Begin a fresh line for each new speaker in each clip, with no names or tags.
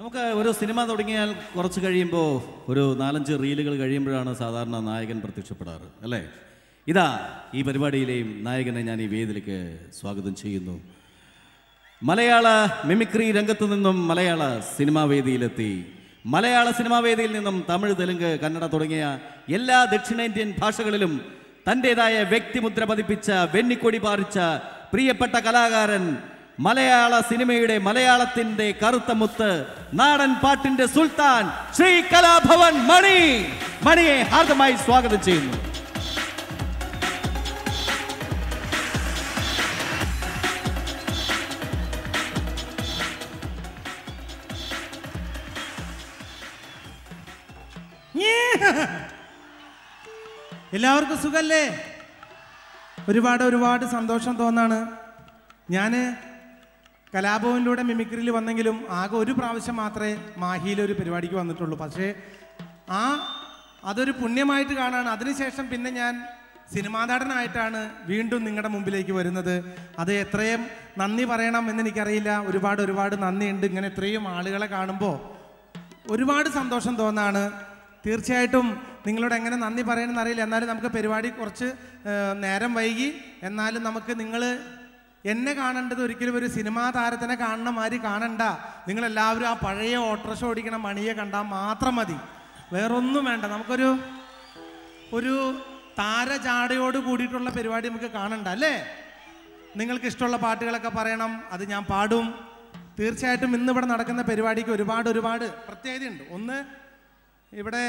നമുക്ക് ഒരു സിനിമ തുടങ്ങിയാൽ കുറച്ച് കഴിയുമ്പോൾ ഒരു നാലഞ്ച് റീലുകൾ കഴിയുമ്പോഴാണ് സാധാരണ നായകൻ പ്രത്യക്ഷപ്പെടാറ് അല്ലേ ഇതാ ഈ പരിപാടിയിലെയും നായകനെ ഞാൻ ഈ വേദിയിലേക്ക് സ്വാഗതം ചെയ്യുന്നു മലയാള മിമിക്രി രംഗത്തു നിന്നും മലയാള സിനിമാ വേദിയിലെത്തി മലയാള സിനിമാ വേദിയിൽ നിന്നും തമിഴ് തെലുങ്ക് കന്നഡ തുടങ്ങിയ എല്ലാ ദക്ഷിണേന്ത്യൻ ഭാഷകളിലും തൻ്റെതായ വ്യക്തിമുദ്ര പതിപ്പിച്ച വെന്നിക്കൊടി പാറിച്ച പ്രിയപ്പെട്ട കലാകാരൻ മലയാള സിനിമയുടെ മലയാളത്തിന്റെ കറുത്ത മുത്ത് നാടൻ പാട്ടിന്റെ സുൽത്താൻ ശ്രീ കലാഭവൻ മണി മണിയെ ഹാർദമായി സ്വാഗതം ചെയ്യുന്നു
എല്ലാവർക്കും സുഖല്ലേ ഒരുപാട് ഒരുപാട് സന്തോഷം തോന്നാണ് ഞാൻ കലാഭവനിലൂടെ മിമിക്രിയിൽ വന്നെങ്കിലും ആകെ ഒരു പ്രാവശ്യം മാത്രമേ മാഹിയിലൊരു പരിപാടിക്ക് വന്നിട്ടുള്ളൂ പക്ഷേ ആ അതൊരു പുണ്യമായിട്ട് കാണാണ് അതിനുശേഷം പിന്നെ ഞാൻ സിനിമാ നടനായിട്ടാണ് വീണ്ടും നിങ്ങളുടെ മുമ്പിലേക്ക് വരുന്നത് അത് എത്രയും നന്ദി പറയണം എന്ന് എനിക്കറിയില്ല ഒരുപാട് ഒരുപാട് നന്ദിയുണ്ട് ഇങ്ങനെ ഇത്രയും ആളുകളെ കാണുമ്പോൾ ഒരുപാട് സന്തോഷം തോന്നാണ് തീർച്ചയായിട്ടും നിങ്ങളോട് എങ്ങനെ നന്ദി പറയണമെന്ന് അറിയില്ല എന്നാലും നമുക്ക് പരിപാടി കുറച്ച് ആ, നേരം വൈകി എന്നാലും നമുക്ക് നിങ്ങൾ എന്നെ കാണേണ്ടത് ഒരിക്കലും ഒരു സിനിമാ താരത്തിനെ കാണുന്ന മാതിരി കാണണ്ട നിങ്ങളെല്ലാവരും ആ പഴയ ഓട്ടോറിക്ഷ ഓടിക്കണ മണിയെ കണ്ടാൽ മാത്രം മതി വേറൊന്നും വേണ്ട നമുക്കൊരു ഒരു താരജാടയോട് കൂടിയിട്ടുള്ള പരിപാടി നമുക്ക് കാണണ്ട അല്ലേ നിങ്ങൾക്ക് ഇഷ്ടമുള്ള പാട്ടുകളൊക്കെ പറയണം അത് ഞാൻ പാടും തീർച്ചയായിട്ടും ഇന്ന് ഇവിടെ നടക്കുന്ന പരിപാടിക്ക് ഒരുപാട് ഒരുപാട് പ്രത്യേകതയുണ്ട് ഒന്ന് ഇവിടെ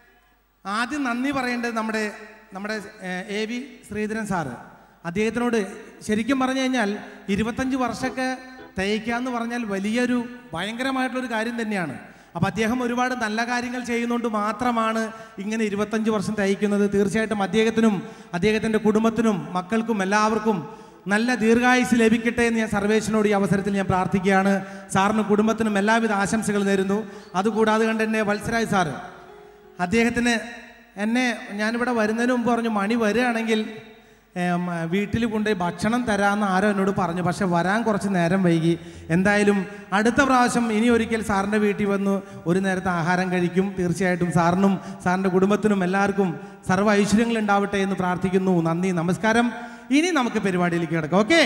ആദ്യം നന്ദി പറയേണ്ടത് നമ്മുടെ നമ്മുടെ എ വി ശ്രീധരൻ സാറ് അദ്ദേഹത്തിനോട് ശരിക്കും പറഞ്ഞു കഴിഞ്ഞാൽ ഇരുപത്തഞ്ച് വർഷമൊക്കെ തയ്ക്കുക എന്ന് പറഞ്ഞാൽ വലിയൊരു ഭയങ്കരമായിട്ടുള്ളൊരു കാര്യം തന്നെയാണ് അപ്പം അദ്ദേഹം ഒരുപാട് നല്ല കാര്യങ്ങൾ ചെയ്യുന്നതുകൊണ്ട് മാത്രമാണ് ഇങ്ങനെ ഇരുപത്തഞ്ച് വർഷം തയ്ക്കുന്നത് തീർച്ചയായിട്ടും അദ്ദേഹത്തിനും അദ്ദേഹത്തിൻ്റെ കുടുംബത്തിനും മക്കൾക്കും എല്ലാവർക്കും നല്ല ദീർഘായുസ് ലഭിക്കട്ടെ എന്ന് ഞാൻ സർവേശ്വരനോട് ഈ അവസരത്തിൽ ഞാൻ പ്രാർത്ഥിക്കുകയാണ് സാറിനും കുടുംബത്തിനും എല്ലാവിധ ആശംസകൾ നേരുന്നു അതുകൂടാതെ കണ്ട് എന്നെ വത്സരാജ് സാറ് അദ്ദേഹത്തിന് എന്നെ ഞാനിവിടെ വരുന്നതിന് മുമ്പ് പറഞ്ഞു മണി വരികയാണെങ്കിൽ ഏം, വീട്ടിൽ കൊണ്ടുപോയി ഭക്ഷണം തരാമെന്ന് ആരോ എന്നോട് പറഞ്ഞു പക്ഷെ വരാൻ കുറച്ച് നേരം വൈകി എന്തായാലും അടുത്ത പ്രാവശ്യം ഇനി ഒരിക്കൽ സാറിൻ്റെ വീട്ടിൽ വന്ന് ഒരു നേരത്തെ ആഹാരം കഴിക്കും തീർച്ചയായിട്ടും സാറിനും സാറിൻ്റെ കുടുംബത്തിനും എല്ലാവർക്കും സർവ്വ ഐശ്വര്യങ്ങൾ ഉണ്ടാവട്ടെ എന്ന് പ്രാർത്ഥിക്കുന്നു നന്ദി നമസ്കാരം ഇനി നമുക്ക് പരിപാടിയിലേക്ക് കിടക്കാം ഓക്കെ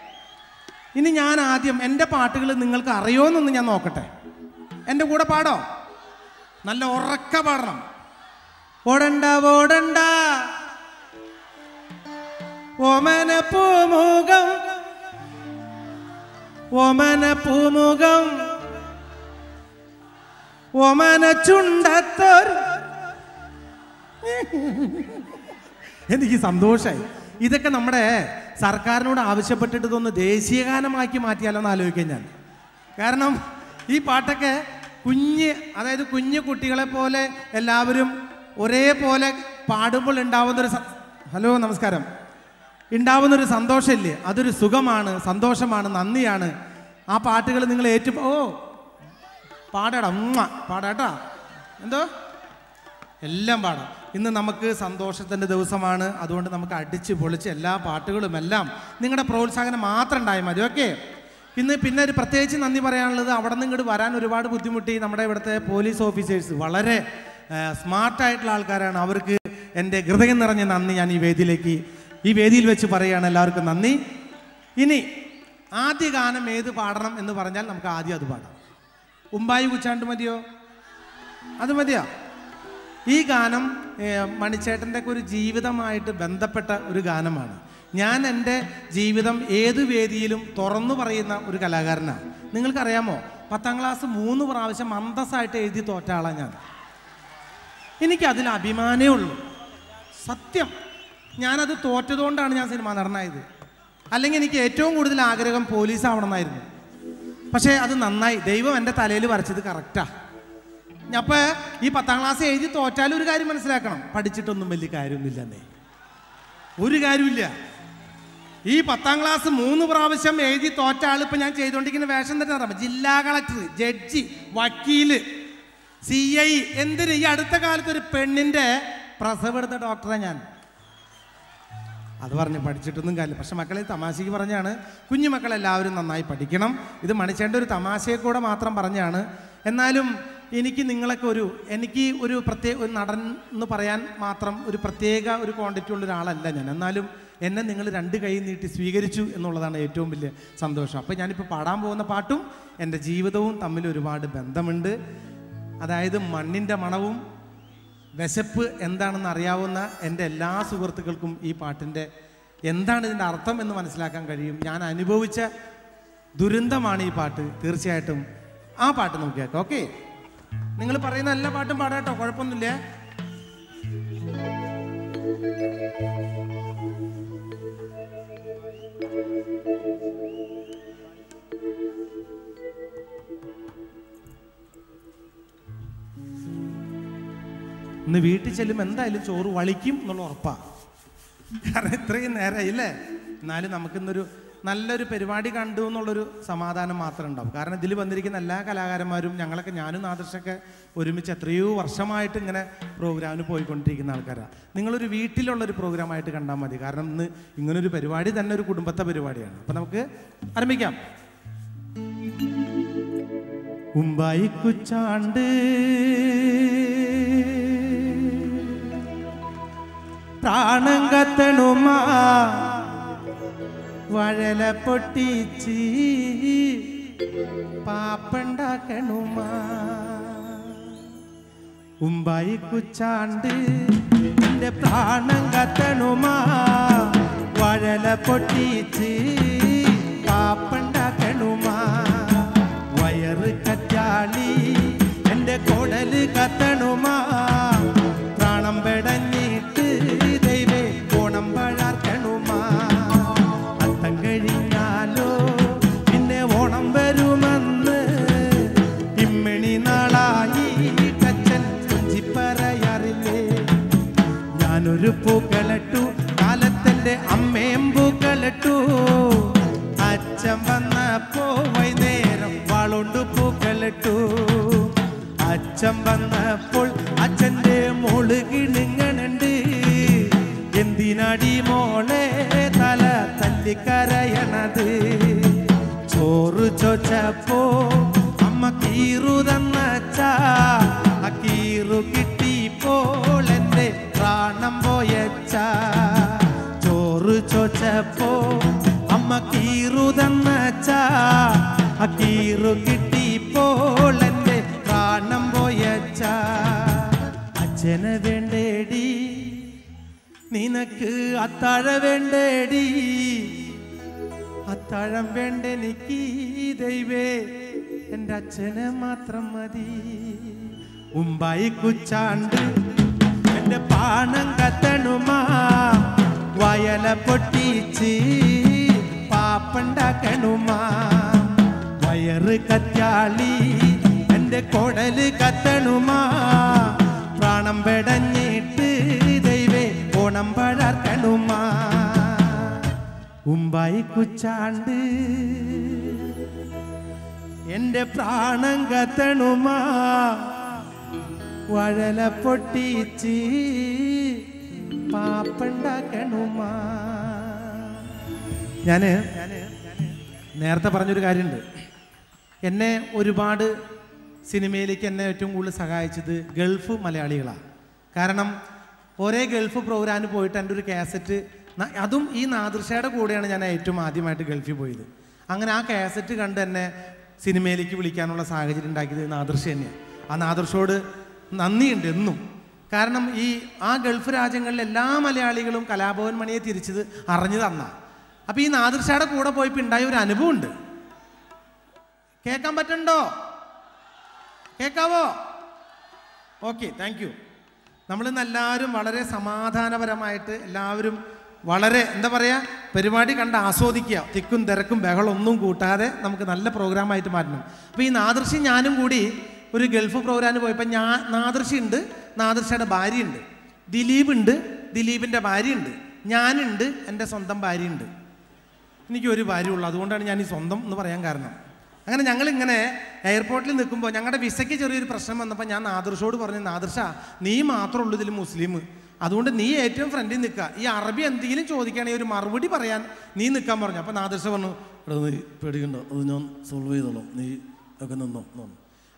ഇനി ഞാൻ ആദ്യം എൻ്റെ പാട്ടുകൾ നിങ്ങൾക്ക് അറിയോന്നൊന്ന് ഞാൻ നോക്കട്ടെ എൻ്റെ കൂടെ പാടോ നല്ല ഉറക്ക പാടണം ഓടണ്ട ഓടണ്ട ഓമന പൂമുഖം ഓമന പൂമുഖം ഓമന ചുണ്ടത്തോർ എനിക്ക് സന്തോഷമായി ഇതൊക്കെ നമ്മുടെ സർക്കാരിനോട് ആവശ്യപ്പെട്ടിട്ട് ഇതൊന്ന് ദേശീയഗാനമാക്കി മാറ്റിയാലോ എന്ന് ആലോചിക്കാം ഞാൻ കാരണം ഈ പാട്ടൊക്കെ കുഞ്ഞ് അതായത് കുഞ്ഞു കുട്ടികളെ പോലെ എല്ലാവരും ഒരേപോലെ പാടുമ്പോൾ ഉണ്ടാവുന്നൊരു സ- ഹലോ നമസ്കാരം ഉണ്ടാവുന്നൊരു സന്തോഷമില്ലേ അതൊരു സുഖമാണ് സന്തോഷമാണ് നന്ദിയാണ് ആ പാട്ടുകൾ നിങ്ങൾ ഏറ്റു ഓ പാടാടാ ഉമ്മ പാടാട്ടാ എന്തോ എല്ലാം പാടാം ഇന്ന് നമുക്ക് സന്തോഷത്തിൻ്റെ ദിവസമാണ് അതുകൊണ്ട് നമുക്ക് അടിച്ച് പൊളിച്ച് എല്ലാ പാട്ടുകളും എല്ലാം നിങ്ങളുടെ പ്രോത്സാഹനം മാത്രം ഉണ്ടായാൽ മതി ഓക്കെ ഇന്ന് പിന്നെ ഒരു പ്രത്യേകിച്ച് നന്ദി പറയാനുള്ളത് അവിടെ നിന്ന് ഇങ്ങോട്ട് വരാൻ ഒരുപാട് ബുദ്ധിമുട്ടി നമ്മുടെ ഇവിടുത്തെ പോലീസ് ഓഫീസേഴ്സ് വളരെ സ്മാർട്ടായിട്ടുള്ള ആൾക്കാരാണ് അവർക്ക് എൻ്റെ ഹൃദയം നിറഞ്ഞ നന്ദി ഞാൻ ഈ വേദിയിലേക്ക് ഈ വേദിയിൽ വെച്ച് പറയുകയാണ് എല്ലാവർക്കും നന്ദി ഇനി ആദ്യ ഗാനം ഏത് പാടണം എന്ന് പറഞ്ഞാൽ നമുക്ക് ആദ്യം അത് പാടാം ഉമ്പായി കുച്ചാണ്ട് മതിയോ അത് മതിയോ ഈ ഗാനം ഏഹ്, മണിച്ചേട്ടൻ്റെ ഒക്കെ ഒരു ജീവിതമായിട്ട് ബന്ധപ്പെട്ട ഒരു ഗാനമാണ് ഞാൻ എൻ്റെ ജീവിതം ഏത് വേദിയിലും തുറന്നു പറയുന്ന ഒരു കലാകാരനാണ് നിങ്ങൾക്കറിയാമോ പത്താം ക്ലാസ് മൂന്ന് പ്രാവശ്യം അന്തസ്സായിട്ട് എഴുതി തോറ്റ ആളാണ് ഞാൻ എനിക്ക് അതിൽ അഭിമാനമേ ഉള്ളൂ സത്യം ഞാനത് തോറ്റതുകൊണ്ടാണ് ഞാൻ സിനിമ നടനായത് അല്ലെങ്കിൽ എനിക്ക് ഏറ്റവും കൂടുതൽ ആഗ്രഹം പോലീസ് ആവണമെന്നായിരുന്നു പക്ഷേ അത് നന്നായി ദൈവം എൻ്റെ തലയിൽ വരച്ചത് കറക്റ്റാ അപ്പൊ ഈ പത്താം ക്ലാസ് എഴുതി തോറ്റാലും ഒരു കാര്യം മനസ്സിലാക്കണം പഠിച്ചിട്ടൊന്നും വലിയ കാര്യമൊന്നുമില്ലെന്നേ ഒരു കാര്യമില്ല ഈ പത്താം ക്ലാസ് മൂന്ന് പ്രാവശ്യം എഴുതി തോറ്റ ആൾ ഇപ്പൊ ഞാൻ ചെയ്തുകൊണ്ടിരിക്കുന്ന വേഷം തന്നെ അറിയാം ജില്ലാ കളക്ടർ ജഡ്ജി വക്കീല് സി ഐ എന്തിന് ഈ അടുത്ത കാലത്ത് ഒരു പെണ്ണിന്റെ പ്രസവം എടുത്ത ഡോക്ടറെ ഞാൻ അത് പറഞ്ഞ് പഠിച്ചിട്ടൊന്നും കാര്യമില്ല പക്ഷെ മക്കളെ തമാശയ്ക്ക് പറഞ്ഞാണ് കുഞ്ഞു മക്കളെല്ലാവരും നന്നായി പഠിക്കണം ഇത് മണിച്ചേണ്ട ഒരു തമാശയെ കൂടെ മാത്രം പറഞ്ഞാണ് എന്നാലും എനിക്ക് നിങ്ങളൊക്കെ ഒരു എനിക്ക് ഒരു പ്രത്യേക ഒരു നടൻ എന്ന് പറയാൻ മാത്രം ഒരു പ്രത്യേക ഒരു ക്വാണ്ടിറ്റി ഉള്ള ഒരാളല്ല ഞാൻ എന്നാലും എന്നെ നിങ്ങൾ രണ്ട് കൈ നീട്ടി സ്വീകരിച്ചു എന്നുള്ളതാണ് ഏറ്റവും വലിയ സന്തോഷം അപ്പോൾ ഞാനിപ്പോൾ പാടാൻ പോകുന്ന പാട്ടും എൻ്റെ ജീവിതവും തമ്മിൽ ഒരുപാട് ബന്ധമുണ്ട് അതായത് മണ്ണിൻ്റെ മണവും വിശപ്പ് എന്താണെന്ന് അറിയാവുന്ന എൻ്റെ എല്ലാ സുഹൃത്തുക്കൾക്കും ഈ പാട്ടിൻ്റെ എന്താണ് ഇതിൻ്റെ അർത്ഥം എന്ന് മനസ്സിലാക്കാൻ കഴിയും ഞാൻ അനുഭവിച്ച ദുരന്തമാണ് ഈ പാട്ട് തീർച്ചയായിട്ടും ആ പാട്ട് നമുക്ക് കേൾക്കാം ഓക്കെ നിങ്ങൾ പറയുന്ന എല്ലാ പാട്ടും പാടാട്ടോ കുഴപ്പമൊന്നുമില്ല ഇന്ന് വീട്ടിൽ ചെല്ലുമ്പോൾ എന്തായാലും ചോറ് വളിക്കും എന്നുള്ള ഉറപ്പാ കാരണം ഇത്രയും നേരമായില്ലേ എന്നാലും നമുക്കിന്നൊരു നല്ലൊരു പരിപാടി കണ്ടു എന്നുള്ളൊരു സമാധാനം മാത്രമേ ഉണ്ടാവും കാരണം ഇതിൽ വന്നിരിക്കുന്ന എല്ലാ കലാകാരന്മാരും ഞങ്ങളൊക്കെ ഞാനും ആദർശൊക്കെ ഒരുമിച്ച് എത്രയോ വർഷമായിട്ട് ഇങ്ങനെ പ്രോഗ്രാമിന് പോയിക്കൊണ്ടിരിക്കുന്ന ആൾക്കാരാണ് നിങ്ങളൊരു വീട്ടിലുള്ളൊരു പ്രോഗ്രാമായിട്ട് കണ്ടാൽ മതി കാരണം ഇന്ന് ഇങ്ങനൊരു പരിപാടി തന്നെ ഒരു കുടുംബത്തെ പരിപാടിയാണ് അപ്പം നമുക്ക് ആരംഭിക്കാം ഉമ്പായി കുച്ചാണ്ട് പ്രാണം കത്തണുമാ വഴല പൊട്ടിച്ച് പാപ്പണ്ടാക്കണുമാ ഉമ്പായി കുച്ചാണ്ട് എന്റെ പ്രാണം കത്തണുമാ വഴല പൊട്ടിച്ച് പാപ്പണ്ടാക്കണുമാ വയറ് കറ്റാളി എന്റെ കൊടല് കത്തണുമാ പ്രാണം പെടഞ്ഞിട്ട് ദൈവേ ഓണം പഴാർക്കണുമാ അത്തം കഴിഞ്ഞാലോ പിന്നെ ഓണം വരുമെന്ന് ഇമ്മണി നാളായി കച്ചൻ കൊഞ്ചി പറയാറില്ലേ ഞാനൊരു പൂക്കളിട്ടു കാലത്തിന്റെ അമ്മയും പൂക്കളിട്ടു അച്ഛൻ വന്നപ്പോ വൈകുന്നേരം വാളുണ്ട് പൂക്കളിട്ടു അച്ഛൻ വന്നപ്പോൾ അച്ഛന്റെ മോള് കിണുങ്ങണുണ്ട് എന്തിനടി മോളെ തല തല്ലിക്കരയണത് ചോറ് ചോച്ചപ്പോ അമ്മ കീറു തന്നച്ച ആ കീറു കിട്ടിപ്പോൾ എന്റെ പ്രാണം പോയച്ച ചോറ് ചോച്ചപ്പോ അമ്മ കീറു തന്നച്ച ആ കീറു കിട്ടിപ്പോൾ എന്റെ പ്രാണം പോയച്ച അച്ഛനെ വേണ്ടേടി നിനക്ക് അത്താഴ വേണ്ടേടി അത്താഴം വേണ്ട എനിക്ക് ദൈവേ എൻ്റെ അച്ഛനെ മാത്രം മതി ഉമ്പായി കുച്ചാണ്ട് എൻ്റെ പാണം കത്തണുമാ വയല പൊട്ടിച്ച് പാപ്പണ്ടാക്കണുമാ വയറ് കറ്റാളി എൻ്റെ കൊടല് കത്തണുമാ പ്രാണം പെടഞ്ഞിട്ട് ദൈവേ ഓണം പഴർക്കണുമാ ഉമ്പായി കുച്ചാണ്ട് എന്റെ പ്രാണം കത്തണുമാ വഴല പൊട്ടിച്ച് പാപ്പണ്ടാക്കണുമാ ഞാന് നേരത്തെ പറഞ്ഞൊരു കാര്യമുണ്ട് എന്നെ ഒരുപാട് സിനിമയിലേക്ക് എന്നെ ഏറ്റവും കൂടുതൽ സഹായിച്ചത് ഗൾഫ് മലയാളികളാണ് കാരണം ഒരേ ഗൾഫ് പ്രോഗ്രാമിന് പോയിട്ട് എൻ്റെ ഒരു കാസറ്റ് ന- അതും ഈ നാദൃശയുടെ കൂടെയാണ് ഞാൻ ഏറ്റവും ആദ്യമായിട്ട് ഗൾഫിൽ പോയത് അങ്ങനെ ആ കാസറ്റ് കണ്ട് എന്നെ സിനിമയിലേക്ക് വിളിക്കാനുള്ള സാഹചര്യം ഉണ്ടാക്കിയത് നാദൃശ തന്നെയാണ് ആ നാദൃശോട് നന്ദിയുണ്ട് എന്നും കാരണം ഈ ആ ഗൾഫ് രാജ്യങ്ങളിലെ എല്ലാ മലയാളികളും കലാഭവൻ മണിയെ തിരിച്ചത് അറിഞ്ഞു തന്ന അപ്പോൾ ഈ നാദൃശയുടെ കൂടെ പോയപ്പോൾ ഉണ്ടായ ഒരു അനുഭവമുണ്ട് കേൾക്കാൻ പറ്റണ്ടോ കേൾക്കാവോ ഓക്കെ താങ്ക് യു നമ്മളിന്ന് എല്ലാവരും വളരെ സമാധാനപരമായിട്ട് എല്ലാവരും വളരെ എന്താ പറയുക പരിപാടി കണ്ട് ആസ്വദിക്കുക തിക്കും തിരക്കും ബഹളമൊന്നും കൂട്ടാതെ നമുക്ക് നല്ല പ്രോഗ്രാമായിട്ട് മാറ്റണം അപ്പോൾ ഈ നാദൃശി ഞാനും കൂടി ഒരു ഗൾഫ് പ്രോഗ്രാമിന് പോയപ്പോൾ ഞാൻ നാദൃശി ഉണ്ട് നാദൃശയുടെ ഭാര്യയുണ്ട് ദിലീപ് ഉണ്ട് ദിലീപിൻ്റെ ഭാര്യയുണ്ട് ഞാനുണ്ട് എൻ്റെ സ്വന്തം ഭാര്യയുണ്ട് എനിക്ക് ഒരു ഭാര്യയുള്ളൂ അതുകൊണ്ടാണ് ഞാൻ ഈ സ്വന്തം എന്ന് പറയാൻ കാരണം അങ്ങനെ ഞങ്ങൾ ഇങ്ങനെ എയർപോർട്ടിൽ നിൽക്കുമ്പോൾ ഞങ്ങളുടെ വിസയ്ക്ക് ചെറിയൊരു പ്രശ്നം വന്നപ്പോൾ ഞാൻ നാദർഷോട് പറഞ്ഞു നാദർഷ നീ മാത്രമേ ഉള്ളൂ ഇതിൽ മുസ്ലിം അതുകൊണ്ട് നീ ഏറ്റവും ഫ്രണ്ടിൽ നിൽക്കുക ഈ അറബി എന്തെങ്കിലും ചോദിക്കുകയാണെങ്കിൽ ഒരു മറുപടി പറയാൻ നീ നിൽക്കാൻ പറഞ്ഞു അപ്പോൾ നാദർഷ പറഞ്ഞു എടാ നീ പേടിക്കണ്ട അത് ഞാൻ സോൾവ് ചെയ്തോളാം നീ ഒക്കെ നിന്നോ നിന്നോ."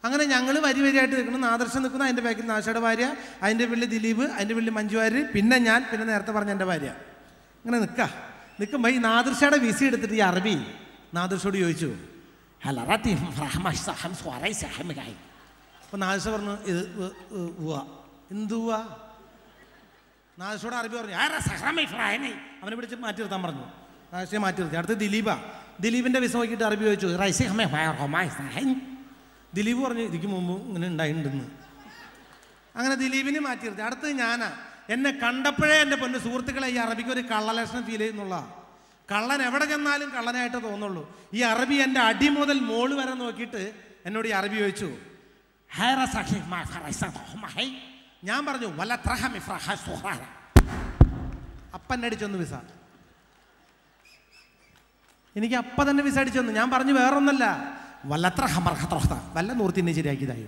അങ്ങനെ ഞങ്ങൾ വരി വരിയായിട്ട് നിൽക്കുന്നു നാദർശം നിൽക്കുന്നു അതിൻ്റെ ബാക്കിൽ നാശയുടെ ഭാര്യ അതിൻ്റെ വീട്ടിൽ ദിലീപ് അതിൻ്റെ വീട്ടിൽ മഞ്ജു വാര്യർ പിന്നെ ഞാൻ പിന്നെ നേരത്തെ പറഞ്ഞ എൻ്റെ ഭാര്യ അങ്ങനെ നിൽക്കുക നിൽക്കുമ്പോൾ ഈ നാദർഷയുടെ വിസ എടുത്തിട്ട് ഈ അറബി നാദർഷയോട് ചോദിച്ചു
هلا راتي فرحمة صاحب سواري صاحب جاي
അപ്പോൾ നാദർഷ പറഞ്ഞു ഇത് ഉവ്വ എന്തുവാ നാദർഷയോട് അറബി പറഞ്ഞു
أنا سخرمي فراهني
അവനെ പിടിച്ച് മാറ്റി നിർത്താൻ പറഞ്ഞു നാദർഷയെ മാറ്റി നിർത്തി അടുത്ത് ദിലീപാ ദിലീപിൻ്റെ വിസ നോക്കിയിട്ട് അറബി ചോദിച്ചു
رئيسي هم فاير رماي صاحب
ദിലീപ് പറഞ്ഞു ഇതിക്ക് മുമ്പ് ഇങ്ങനെ ഉണ്ടായിട്ടുണ്ടെന്ന് അങ്ങനെ ദിലീപിനെ മാറ്റി നിർത്തി അടുത്തത് ഞാനാ എന്നെ കണ്ടപ്പോഴേ എൻ്റെ പൊന്ന് സുഹൃത്തുക്കളെ ഈ അറബിക്ക് ഒരു കള്ളലക്ഷണം ഫീൽ ചെയ്യുന്നുള്ള കള്ളൻ എവിടെ ചെന്നാലും കള്ളനായിട്ട് തോന്നുള്ളൂ ഈ അറബി എൻ്റെ അടി മുതൽ മോള് വരെ നോക്കിയിട്ട് എന്നോട് ഈ അറബി ചോദിച്ചു
هذا صاحب ما فريسة هم هاي
ഞാൻ പറഞ്ഞു
ولا ترحم فرحة سواري
അപ്പൻ അടിച്ചൊന്ന് വിസ എനിക്ക് അപ്പ തന്നെ വിസ അടിച്ചൊന്നു ഞാൻ പറഞ്ഞു വേറൊന്നല്ല
ولا ترحم مرخة رخطة
വല്ല നൂർത്തിന്നെ ശരിയാക്കിയതായി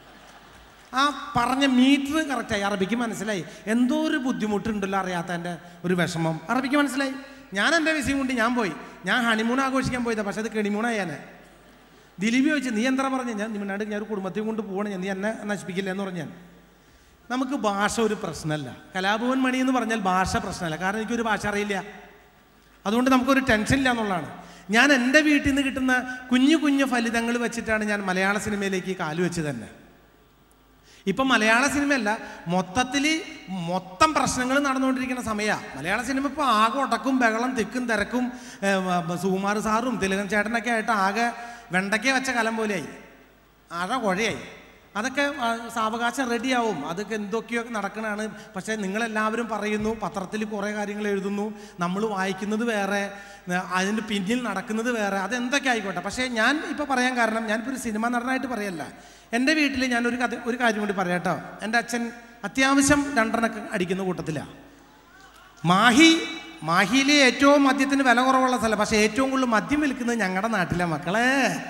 ആ പറഞ്ഞ മീറ്റർ കറക്റ്റായി അറബിക്ക് മനസ്സിലായി എന്തോ ഒരു ബുദ്ധിമുട്ടുണ്ടല്ലോ അറിയാത്തതിൻ്റെ ഒരു വിഷമം അറബിക്ക് മനസ്സിലായി ഞാൻ എൻ്റെ വിസയും കൊണ്ട് ഞാൻ പോയി ഞാൻ ഹണിമൂൺ ആഘോഷിക്കാൻ പോയതാ പക്ഷെ അത് കെണിമൂണായി ഞാൻ ദിലീപ് ചോദിച്ചു നീ എന്താ പറഞ്ഞു ഞാൻ നിമിനാട് ഞാൻ ഒരു കുടുംബത്തെയും കൊണ്ട് പോകണം ഞാൻ നീ എന്നെ നശിപ്പിക്കില്ല എന്ന് പറഞ്ഞു ഞാൻ നമുക്ക് ഭാഷ ഒരു പ്രശ്നമല്ല കലാഭവൻ മണി എന്ന് പറഞ്ഞാൽ ഭാഷ പ്രശ്നമല്ല കാരണം എനിക്കൊരു ഭാഷ അറിയില്ല അതുകൊണ്ട് നമുക്കൊരു ടെൻഷൻ ഇല്ല എന്നുള്ളതാണ് ഞാൻ എൻ്റെ വീട്ടിൽ നിന്ന് കിട്ടുന്ന കുഞ്ഞു കുഞ്ഞു ഫലിതങ്ങൾ വെച്ചിട്ടാണ് ഞാൻ മലയാള സിനിമയിലേക്ക് കാല് വെച്ച് തന്നെ ഇപ്പം മലയാള സിനിമയല്ല മൊത്തത്തിൽ മൊത്തം പ്രശ്നങ്ങൾ നടന്നുകൊണ്ടിരിക്കുന്ന സമയമാണ് മലയാള സിനിമ ഇപ്പോൾ ആകെ ഒടക്കും ബഹളം തിക്കും തിരക്കും ഏ, വ- വ- സുകുമാർ സാറും തിലകൻ ചേട്ടനൊക്കെ ആയിട്ട് ആകെ വെണ്ടയ്ക്ക വെച്ച കലം പോലെയായി ആകെ കുഴയായി അതൊക്കെ ആ, സാവകാശം റെഡിയാവും അതൊക്കെ എന്തൊക്കെയോ നടക്കണതാണ് പക്ഷേ നിങ്ങളെല്ലാവരും പറയുന്നു പത്രത്തിൽ കുറേ കാര്യങ്ങൾ എഴുതുന്നു നമ്മൾ വായിക്കുന്നത് വേറെ ഏ, അതിൻ്റെ പിന്നിൽ നടക്കുന്നത് വേറെ അതെന്തൊക്കെ ആയിക്കോട്ടെ പക്ഷേ ഞാൻ ഇപ്പോൾ പറയാൻ കാരണം ഞാനിപ്പോൾ ഒരു സിനിമ നടനായിട്ട് പറയല്ല എൻ്റെ വീട്ടിൽ ഞാനൊരു കഥ ഒരു കാര്യം കൂടി പറയാം കേട്ടോ എൻ്റെ അച്ഛൻ അത്യാവശ്യം രണ്ടെണ്ണൊക്കെ അടിക്കുന്ന കൂട്ടത്തിലാണ് മാഹി മാഹിയിലെ ഏറ്റവും മദ്യത്തിന് വില കുറവുള്ള സ്ഥലം പക്ഷേ ഏറ്റവും കൂടുതൽ മദ്യം വിൽക്കുന്നത് ഞങ്ങളുടെ നാട്ടിലെ മക്കളെ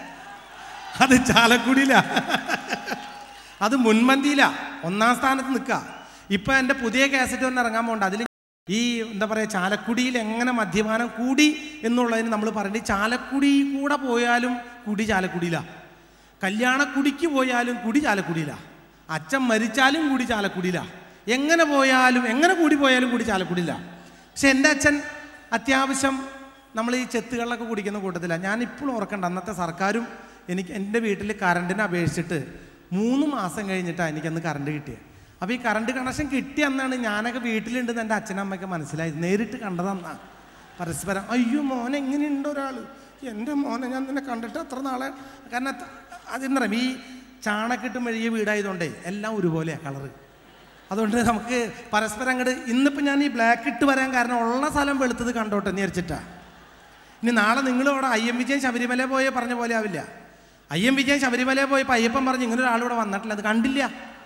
അത് ചാലക്കുടിയിലാ അത് മുൻപന്തിയിലാ ഒന്നാം സ്ഥാനത്ത് നിൽക്കുക ഇപ്പം എൻ്റെ പുതിയ കാസറ്റ് ഒന്ന് ഇറങ്ങാൻ പോകണ്ട അതിൽ ഈ എന്താ പറയുക ചാലക്കുടിയിൽ എങ്ങനെ മദ്യപാനം കൂടി എന്നുള്ളതിന് നമ്മൾ പറയുന്നത് ചാലക്കുടി കൂടെ പോയാലും കുടി ചാലക്കുടിയിലാ കല്യാണക്കുടിക്ക് പോയാലും കുടി ചാലക്കുടിയിലാ അച്ഛൻ മരിച്ചാലും കൂടി ചാലക്കുടിയിലാ എങ്ങനെ പോയാലും എങ്ങനെ കൂടി പോയാലും കൂടി ചാലക്കുടിയിലാ പക്ഷെ എൻ്റെ അച്ഛൻ അത്യാവശ്യം നമ്മൾ ഈ ചെത്തുകളിലൊക്കെ കുടിക്കുന്ന കൂട്ടത്തിലാണ് ഞാൻ ഇപ്പോഴും ഓർക്കണ്ട അന്നത്തെ സർക്കാരും എനിക്ക് എൻ്റെ വീട്ടിൽ കറണ്ടിനെ അപേക്ഷിച്ചിട്ട് മൂന്ന് മാസം കഴിഞ്ഞിട്ടാണ് എനിക്കന്ന് കറണ്ട് കിട്ടിയത് അപ്പോൾ ഈ കറണ്ട് കണക്ഷൻ കിട്ടിയ അന്നാണ് ഞാനൊക്കെ വീട്ടിലുണ്ടെന്ന് എൻ്റെ അച്ഛനമ്മയൊക്കെ മനസ്സിലായത് നേരിട്ട് കണ്ടതന്നാ പരസ്പരം അയ്യോ മോനെ എങ്ങനെയുണ്ട് ഒരാൾ എൻ്റെ മോനെ ഞാൻ നിന്നെ കണ്ടിട്ട് അത്ര നാളെ കാരണം അത് അതെന്നറിയാം ഈ ചാണക്കിട്ട് മെഴുകിയ വീടായതുകൊണ്ടേ എല്ലാം ഒരുപോലെയാണ് കളറ് അതുകൊണ്ട് നമുക്ക് പരസ്പരം അങ്ങോട്ട് ഇന്നിപ്പോൾ ഞാൻ ഈ ബ്ലാക്ക് ഇട്ട് വരാൻ കാരണം ഉള്ള സ്ഥലം വെളുത്തത് കണ്ടോട്ടെ എന്ന് വിചാരിച്ചിട്ടാ ഇനി നാളെ നിങ്ങൾ അവിടെ ഐ എം വിജയൻ ശബരിമല പോയ പറഞ്ഞ പോലെ ആവില്ല ഐ എം വിജയൻ ശബരിമല പോയപ്പോൾ അയ്യപ്പൻ പറഞ്ഞു ഇങ്ങനെ ഒരാൾ ഇവിടെ വന്നിട്ടില്ല അത് കണ്ടില്ല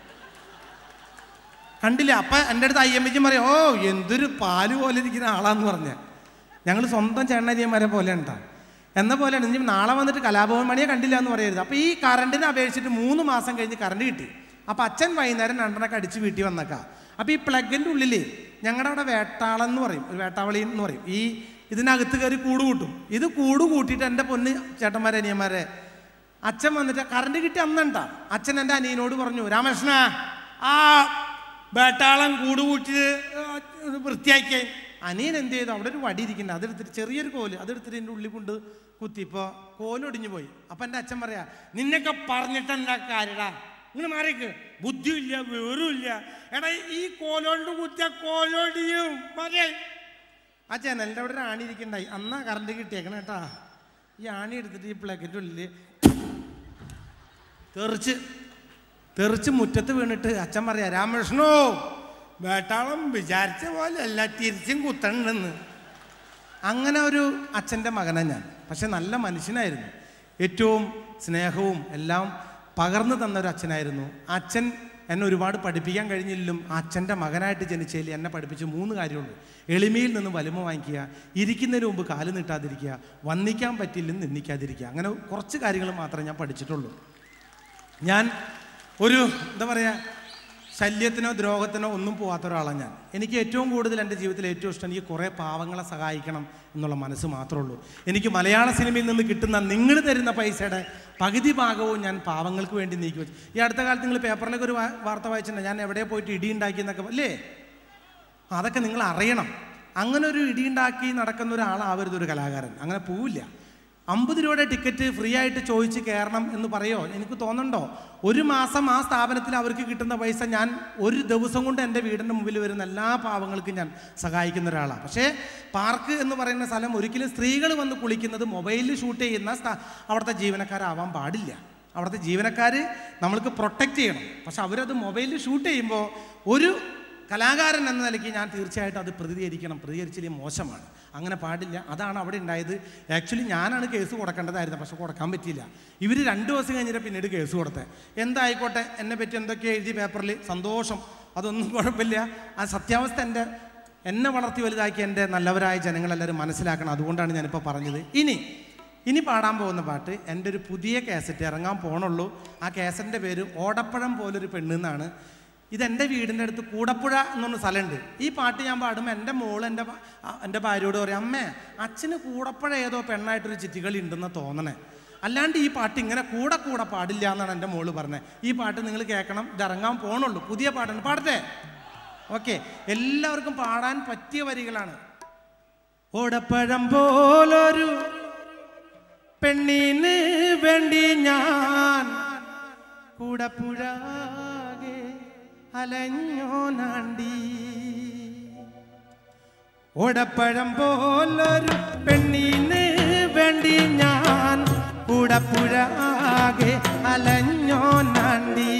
കണ്ടില്ല അപ്പം എൻ്റെ അടുത്ത് ഐ എം വിജയൻ പറയും ഓ എന്തൊരു പാല് പോലെ ഇരിക്കുന്ന ആളാന്ന് പറഞ്ഞ ഞങ്ങൾ സ്വന്തം ചേട്ടനരിയന്മാരെ പോലെ ഉണ്ടാ എന്ന പോലെയാണ് ഇനി നാളെ വന്നിട്ട് കലാഭവൻ മണിയെ കണ്ടില്ല എന്ന് പറയരുത് അപ്പോൾ ഈ കറണ്ടിനെ അപേക്ഷിച്ചിട്ട് മൂന്ന് മാസം കഴിഞ്ഞ് കറണ്ട് കിട്ടി അപ്പോൾ അച്ഛൻ വൈകുന്നേരം രണ്ടെണ്ണൊക്കെ അടിച്ച് വീട്ടിൽ വന്നേക്കാം അപ്പോൾ ഈ പ്ലഗിൻ്റെ ഉള്ളിൽ ഞങ്ങളുടെ അവിടെ വേട്ടാളം എന്ന് പറയും ഒരു വേട്ടാവളി എന്ന് പറയും ഈ ഇതിനകത്ത് കയറി കൂട് കൂട്ടും ഇത് കൂട് കൂട്ടിയിട്ട് എൻ്റെ പൊന്ന് ചേട്ടന്മാരെ അനിയന്മാരെ അച്ഛൻ വന്നിട്ട് കറണ്ട് കിട്ടി അന്നുണ്ടാ അച്ഛൻ എൻ്റെ അനിയനോട് പറഞ്ഞു രാമകൃഷ്ണ ആ വേട്ടാളം കൂട് കൂട്ടി വൃത്തിയാക്കിയ അനിയൻ എന്ത് ചെയ്തു അവിടെ ഒരു വടി ഇരിക്കുന്നുണ്ട് അതെടുത്തിട്ട് ചെറിയൊരു കോല് അതെടുത്തിട്ട് എൻ്റെ ഉള്ളിൽ കൊണ്ട് കുത്തി ഇപ്പോൾ കോലൊടിഞ്ഞു പോയി അപ്പം എൻ്റെ അച്ഛൻ പറയാ നിന്നൊക്കെ പറഞ്ഞിട്ട് എന്താ കാര്യടാ ഇങ്ങനെ മാറിക്ക് ബുദ്ധിയില്ല വിവരമില്ല എടാ ഈ കോലോണ്ട് കുത്തിയ കോലോടിയും മതി ആ ജനലിൻ്റെ അവിടെ ഒരു ആണി ഇരിക്കണ്ടായി അന്നാ കറണ്ട് കിട്ടിയേക്കണ കേട്ടാ ഈ ആണി എടുത്തിട്ട് ഈ പ്ലഗിൻ്റെ ഉള്ളിൽ തെറിച്ച് തെറിച്ച് മുറ്റത്ത് വീണിട്ട് അച്ഛൻ പറയാ രാമകൃഷ്ണോ വേട്ടാളം വിചാരിച്ച പോലെ അല്ല തിരിച്ചും കുത്തണ്ടെന്ന് അങ്ങനെ ഒരു അച്ഛൻ്റെ മകനാണ് ഞാൻ പക്ഷെ നല്ല മനുഷ്യനായിരുന്നു ഏറ്റവും സ്നേഹവും എല്ലാം പകർന്നു തന്ന ഒരു അച്ഛനായിരുന്നു ആ അച്ഛൻ എന്നെ ഒരുപാട് പഠിപ്പിക്കാൻ കഴിഞ്ഞില്ലും ആ അച്ഛൻ്റെ മകനായിട്ട് ജനിച്ചതിൽ എന്നെ പഠിപ്പിച്ച മൂന്ന് കാര്യമുള്ളൂ എളിമയിൽ നിന്ന് വലുമ വാങ്ങിക്കുക ഇരിക്കുന്നതിന് മുമ്പ് കാല് നീട്ടാതിരിക്കുക വന്നിക്കാൻ പറ്റില്ലെന്ന് നിന്ദിക്കാതിരിക്കുക അങ്ങനെ കുറച്ച് കാര്യങ്ങൾ മാത്രമേ ഞാൻ പഠിച്ചിട്ടുള്ളൂ ഞാൻ ഒരു എന്താ പറയുക ശല്യത്തിനോ ദ്രോഹത്തിനോ ഒന്നും പോവാത്ത ഒരാളാണ് ഞാൻ എനിക്ക് ഏറ്റവും കൂടുതൽ എൻ്റെ ജീവിതത്തിൽ ഏറ്റവും ഇഷ്ടം എനിക്ക് കുറേ പാവങ്ങളെ സഹായിക്കണം എന്നുള്ള മനസ്സ് മാത്രമേ ഉള്ളൂ എനിക്ക് മലയാള സിനിമയിൽ നിന്ന് കിട്ടുന്ന നിങ്ങൾ തരുന്ന പൈസയുടെ പകുതി ഭാഗവും ഞാൻ പാവങ്ങൾക്ക് വേണ്ടി നീക്കി വെച്ചു ഈ അടുത്ത കാലത്ത് നിങ്ങൾ പേപ്പറിലൊക്കെ ഒരു വാ- വാർത്ത വായിച്ചിട്ടുണ്ട് ഞാൻ എവിടെ പോയിട്ട് ഇടി ഉണ്ടാക്കിയെന്നൊക്കെ അല്ലേ അതൊക്കെ നിങ്ങൾ അറിയണം അങ്ങനെ ഒരു ഇടിയുണ്ടാക്കി നടക്കുന്ന ഒരാളാവരുത് ഒരു കലാകാരൻ അങ്ങനെ പോവില്ല അമ്പത് രൂപയുടെ ടിക്കറ്റ് ഫ്രീ ആയിട്ട് ചോദിച്ച് കയറണം എന്ന് പറയോ എനിക്ക് തോന്നുന്നുണ്ടോ ഒരു മാസം ആ സ്ഥാപനത്തിൽ അവർക്ക് കിട്ടുന്ന പൈസ ഞാൻ ഒരു ദിവസം കൊണ്ട് എൻ്റെ വീടിൻ്റെ മുമ്പിൽ വരുന്ന എല്ലാ പാവങ്ങൾക്കും ഞാൻ സഹായിക്കുന്ന ഒരാളാണ് പക്ഷേ പാർക്ക് എന്ന് പറയുന്ന സ്ഥലം ഒരിക്കലും സ്ത്രീകൾ വന്ന് കുളിക്കുന്നത് മൊബൈലിൽ ഷൂട്ട് ചെയ്യുന്ന സ്ഥാ- അവിടുത്തെ ജീവനക്കാരാവാൻ പാടില്ല അവിടുത്തെ ജീവനക്കാർ നമ്മൾക്ക് പ്രൊട്ടക്റ്റ് ചെയ്യണം പക്ഷെ അവരത് മൊബൈലിൽ ഷൂട്ട് ചെയ്യുമ്പോൾ ഒരു കലാകാരൻ എന്ന നിലയ്ക്ക് ഞാൻ തീർച്ചയായിട്ടും അത് പ്രതികരിക്കണം പ്രതികരിച്ചില്ലെങ്കിൽ മോശമാണ് അങ്ങനെ പാടില്ല അതാണ് അവിടെ ഉണ്ടായത് ആക്ച്വലി ഞാനാണ് കേസ് കൊടുക്കേണ്ടതായിരുന്നു പക്ഷെ കൊടുക്കാൻ പറ്റിയില്ല ഇവർ രണ്ട് ദിവസം കഴിഞ്ഞിട്ട് പിന്നീട് കേസ് കൊടുത്തത് എന്തായിക്കോട്ടെ എന്നെ പറ്റി എന്തൊക്കെ എഴുതി പേപ്പറിൽ സന്തോഷം അതൊന്നും കുഴപ്പമില്ല ആ സത്യാവസ്ഥ എൻ്റെ എന്നെ വളർത്തി വലുതാക്കി എൻ്റെ നല്ലവരായ ജനങ്ങളെല്ലാവരും മനസ്സിലാക്കണം അതുകൊണ്ടാണ് ഞാനിപ്പോൾ പറഞ്ഞത് ഇനി ഇനി പാടാൻ പോകുന്ന പാട്ട് എൻ്റെ ഒരു പുതിയ കാസറ്റ് ഇറങ്ങാൻ പോണുള്ളൂ ആ കാസറ്റിൻ്റെ പേര് ഓടപ്പഴം പോലൊരു പെണ്ണെന്നാണ് ഇത് എൻ്റെ വീടിൻ്റെ അടുത്ത് കൂടപ്പുഴ എന്നൊരു സ്ഥലമുണ്ട് ഈ പാട്ട് ഞാൻ പാടുമ്പോൾ എൻ്റെ മോള് എൻ്റെ ഭ- ആ, എൻ്റെ ഭാര്യയോട് പറയും അമ്മേ അച്ഛന് കൂടപ്പുഴ ഏതോ പെണ്ണായിട്ടൊരു ചിറ്റികളി ഉണ്ടെന്ന് തോന്നണേ അല്ലാണ്ട് ഈ പാട്ട് ഇങ്ങനെ കൂടെ കൂടെ പാടില്ല എന്നാണ് എൻ്റെ മോള് പറഞ്ഞത് ഈ പാട്ട് നിങ്ങൾ കേൾക്കണം ഇത് ഇറങ്ങാൻ പോണുള്ളൂ പുതിയ പാട്ടാണ് പാടട്ടെ ഓക്കെ എല്ലാവർക്കും പാടാൻ പറ്റിയ വരികളാണ് ഓടപ്പഴം പോലൊരു പെണ്ണിന് വേണ്ടി ഞാൻ കൂടപ്പുഴാകെ അലഞ്ഞോ നാണ്ടി ഓടപ്പഴം പോലൊരു പെണ്ണിന് വേണ്ടി ഞാൻ കൂടപ്പുഴാകെ അലഞ്ഞോ നാണ്ടി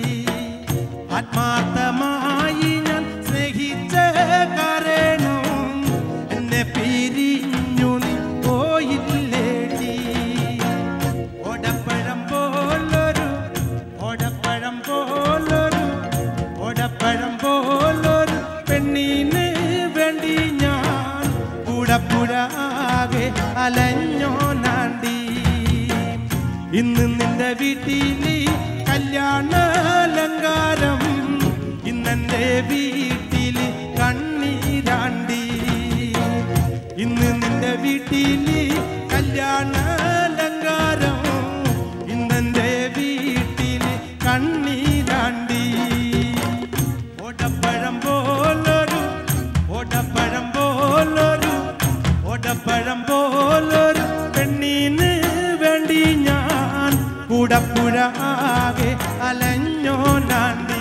ആത്മാർത്ഥമായി ഞാൻ സ്നേഹിച്ച കാരണം എന്നെ പിരിഞ്ഞു നീ പോയില്ലേടി ഓടപ്പഴം പോലൊരു ഓടപ്പഴം പോലൊരു ഓടപ്പഴം പോലൊരു പെണ്ണിന് വേണ്ടി ഞാൻ കൂടപ്പുഴാകെ അലഞ്ഞോ നാണ്ടി ഇന്ന് നിന്റെ വീട്ടിൽ കല്യാണാലങ്കാരം ഇന്നെന്റെ വീട്ടിൽ കണ്ണീരാണ്ടി ഇന്ന് നിന്റെ വീട്ടിൽ കല്യാണാലങ്കാരം ഇന്നെന്റെ വീട്ടിൽ കണ്ണീരാണ്ടി ഓടപ്പഴം പോലൊരു ഓടപ്പഴം പോലൊരു ഓടപ്പഴം പോലൊരു പെണ്ണിന് വേണ്ടി ഞാൻ കൂടപ്പുഴ ആകെ അലഞ്ഞോ നാണ്ടി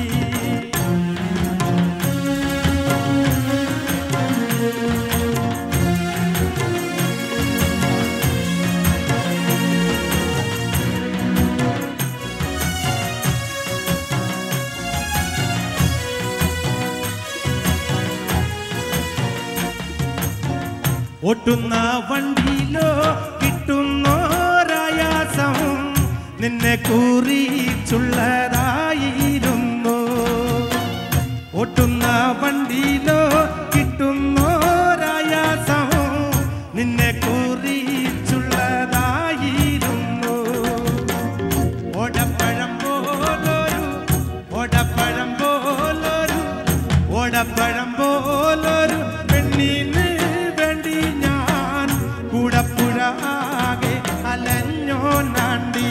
ഓട്ടുന്ന വണ്ടിയിലോ കിട്ടുന്നോരായാസം നിന്നെ കുറിച്ചുള്ളതായിരുന്നു ഓട്ടുന്ന വണ്ടിയിലോ കിട്ടുന്നോരായാസം നിന്നെ കുറിച്ചുള്ളതായിരുന്നു ഓടപ്പഴം പോലൊരു ഓടപ്പഴം പോലൊരു ഓടപ്പഴം പോലൊരു പെണ്ണിന് വേണ്ടി ഞാൻ കൂടപ്പുഴ ആകെ അലഞ്ഞോ നാണ്ടി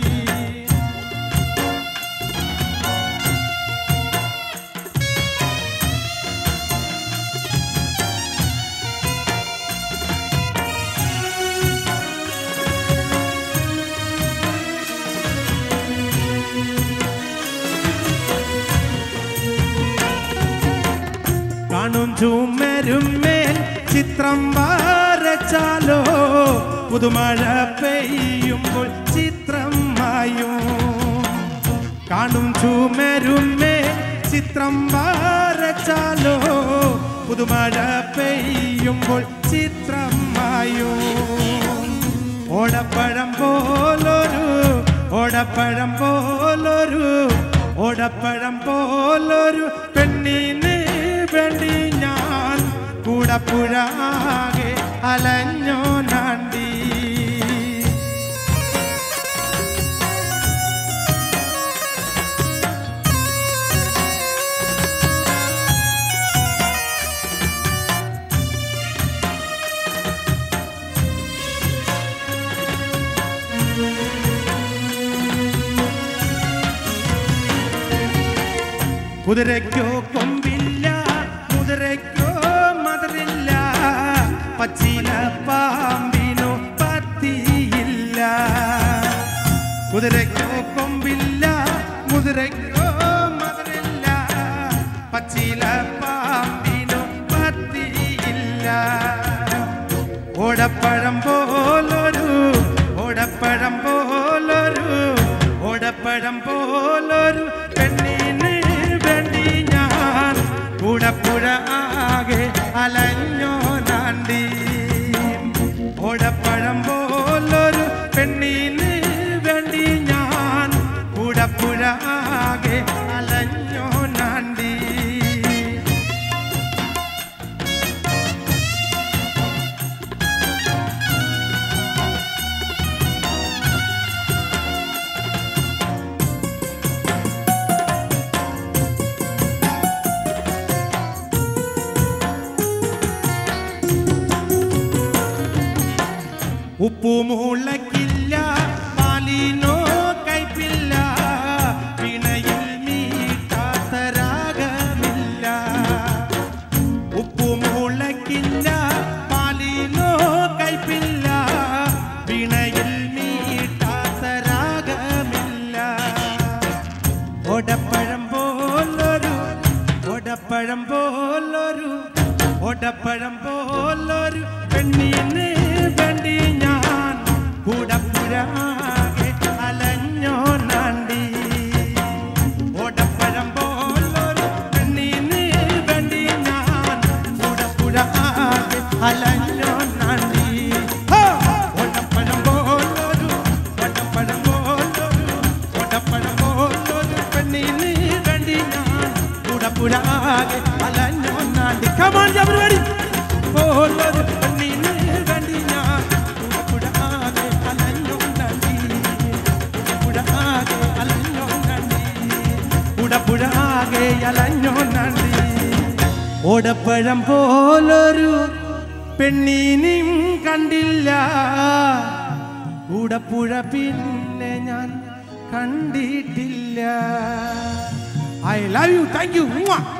കാണും ചുമരുമേൽ ചിത്രം വരച്ചാലോ പുതുമഴ പെയ്യുമ്പോൾ ചിത്രം മായും കാണും ചുമരുമേൽ ചിത്രം വരച്ചാലോ പുതുമഴ പെയ്യുമ്പോൾ ചിത്രം മായും ഓടപ്പഴം പോലൊരു ഓടപ്പഴം പോലൊരു ഓടപ്പഴം പോലൊരു പെണ്ണിന് വേണ്ടി ഞാൻ കൂടപ്പുഴ ആകെ അലഞ്ഞോ നാണ്ടി കുതിരയ്ക്കോ കൊമ്പില്ല കുതിരയ്ക്കോ മതിരില്ല പച്ചില പാമ്പിനോ പത്തിയില്ല കുതിരയ്ക്കോ കൊമ്പില്ല കുതിരയ്ക്കോ മതിരില്ല പച്ചില പാമ്പിനോ പത്തിയില്ല ഓടപ്പഴം പോലൊരു ഓടപ്പഴം പോലൊരു ഓടപ്പഴം പോലൊരു പെണ്ണിന് വേണ്ടി ഞാൻ കൂടപ്പുഴ ആകെ അലഞ്ഞോ നാണ്ടി ഓടപ്പഴം പോലൊരു പെണ്ണിന് വേണ്ടി ഞാൻ കൂടപ്പുഴ ആകെ അലഞ്ഞോ നാണ്ടി ഉപ്പുമുളക്കില്ല പാലിനോ കൈപ്പില്ല പിണയിൽ മീട്ടാത്ത രാഗമില്ല ഉപ്പുമുളക്കില്ല പാലിനോ കൈപ്പില്ല പിണയിൽ മീട്ടാത്ത രാഗമില്ല ഓടപ്പഴം പോലൊരു ഓടപ്പഴം പോലൊരു ഓടപ്പഴം പോലൊരു പെണ്ണിന് വേണ്ടി ഞാൻ കൂടപ്പുഴാകെ അലഞ്ഞോ നാണ്ടി ഓടപ്പഴം പോലൊരു പെണ്ണിന് വേണ്ടി ഞാൻ കൂടപ്പുഴാകെ അലഞ്ഞോ നാണ്ടി ഹോ! ഓടപ്പഴം പോലൊരു ഓടപ്പഴം പോലൊരു ഓടപ്പഴം പോലൊരു പെണ്ണിന് വേണ്ടി ഞാൻ കൂടപ്പുഴാകെ അലഞ്ഞോ നാണ്ടി കമാൻ പരിപാടി പോലൊരു പെണ്ണിന് വേണ്ടി ഞാൻ കൂടപ്പുഴാകെ അലഞ്ഞോ നാണ്ടി കൂടപ്പുഴാകെ അലഞ്ഞോ നാണ്ടി കൂടപ്പുഴാകെ അലഞ്ഞോ നാണ്ടി ഓടപ്പഴം പോലൊരു പെണ്ണിനും കണ്ടില്ല കൂടപ്പുഴ പിന്നെ ഞാൻ കണ്ടിട്ടില്ല I love you thank U